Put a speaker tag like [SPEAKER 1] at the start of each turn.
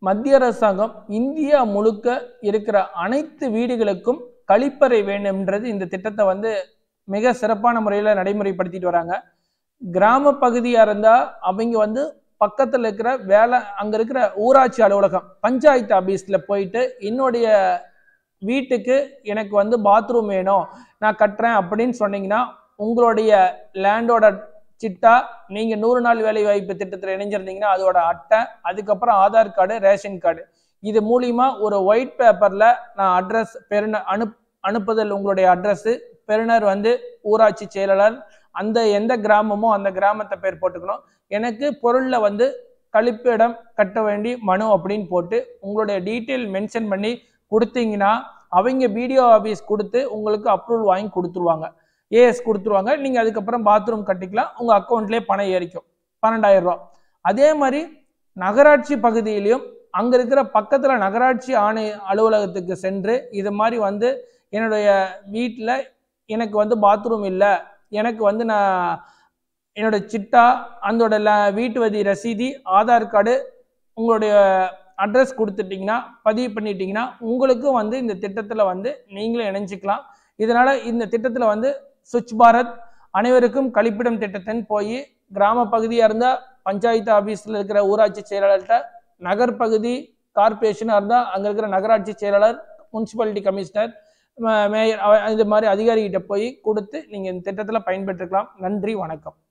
[SPEAKER 1] மத்திய அரசாங்கம் இந்தியா முழுக்க இருக்கிற அனைத்து வீடுகளுக்கும் கழிப்பறை வேண்டும்ன்றது இந்த திட்டத்தை வந்து மிக சிறப்பான முறையில் நடைமுறைப்படுத்திட்டு வராங்க கிராம பகுதியாக இருந்தால் அவங்க வந்து பக்கத்தில் இருக்கிற வேலை அங்கே இருக்கிற ஊராட்சி அலுவலகம் பஞ்சாயத்து ஆபீஸில் போயிட்டு என்னுடைய வீட்டுக்கு எனக்கு வந்து பாத்ரூம் வேணும் நான் கட்டுறேன் அப்படின்னு சொன்னீங்கன்னா உங்களுடைய லேண்டோட சிட்டா நீங்கள் நூறு நாள் வேலை வாய்ப்பு திட்டத்தில் இணைஞ்சிருந்தீங்கன்னா அதோட அட்டை அதுக்கப்புறம் ஆதார் கார்டு ரேஷன் கார்டு இது மூலியமா ஒரு ஒயிட் பேப்பரில் நான் அட்ரஸ் பெருநர் அனுப் அனுப்புதல் உங்களுடைய அட்ரஸ்ஸு பெறுநர் வந்து ஊராட்சி செயலாளர் அந்த எந்த கிராமமோ அந்த கிராமத்தை பேர் போட்டுக்கணும் எனக்கு பொருளில் வந்து கழிப்பிடம் கட்ட வேண்டி மனு அப்படின்னு போட்டு உங்களுடைய டீட்டெயில் மென்ஷன் பண்ணி கொடுத்தீங்கன்னா அவங்க பிடிஓ ஆஃபீஸ் கொடுத்து உங்களுக்கு அப்ரூவல் வாங்கி கொடுத்துருவாங்க ஏஎஸ் கொடுத்துருவாங்க நீங்கள் அதுக்கப்புறம் பாத்ரூம் கட்டிக்கலாம் உங்கள் அக்கௌண்ட்லேயே பணம் ஏறிக்கும் பன்னெண்டாயிரம் ரூபா அதே மாதிரி நகராட்சி பகுதியிலையும் அங்கே இருக்கிற பக்கத்தில் நகராட்சி ஆணை அலுவலகத்துக்கு சென்று இது மாதிரி வந்து என்னுடைய வீட்டில் எனக்கு வந்து பாத்ரூம் இல்லை எனக்கு வந்து நான் என்னோட சிட்டா அதோட ல- வீட்டு வதி ரசீதி ஆதார் கார்டு உங்களுடைய அட்ரஸ் கொடுத்துட்டிங்கன்னா பதிவு பண்ணிட்டீங்கன்னா உங்களுக்கும் வந்து இந்த திட்டத்தில் வந்து நீங்களும் இணைஞ்சிக்கலாம் இதனால் இந்த திட்டத்தில் வந்து சுவிட்ச் பாரத் அனைவருக்கும் கழிப்பிடம் திட்டத்தின் போய் கிராம பகுதியாக இருந்தால் பஞ்சாயத்து ஆஃபீஸில் இருக்கிற ஊராட்சி செயலாளர்கிட்ட நகர் பகுதி கார்பரேஷனாக இருந்தால் அங்கே இருக்கிற நகராட்சி செயலாளர் முனிசிபாலிட்டி கமிஷனர் ம- மேயர் அவ- இது மாதிரி அதிகாரிகிட்ட போய் கொடுத்து நீங்கள் இந்த திட்டத்தில் பயன்பெற்றுக்கலாம் நன்றி வணக்கம்